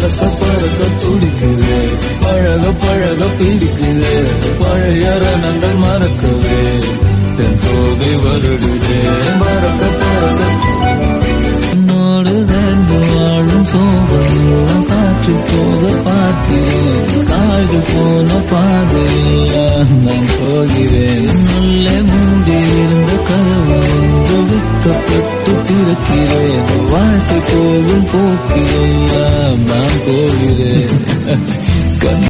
பறக்க பறக்க துடிக்குது பழக பழக பிடிக்குது பழைய ரணங்கள் மறக்கவே தென் தோகை வருடுதே பறக்க பறக்க என்னோடு சேர்ந்து வாழும் சோகம் காற்று போக பார்க்கிறேன் காடு போன பாதையில் நான் போகிறேன் உள்ளே மூடி இருந்த கதவு ஒன்று விற்கப்பட்டு திறக்கிறேன் வாழ்க்கை போகும் போக்கிறேன் நான் போகிறேன்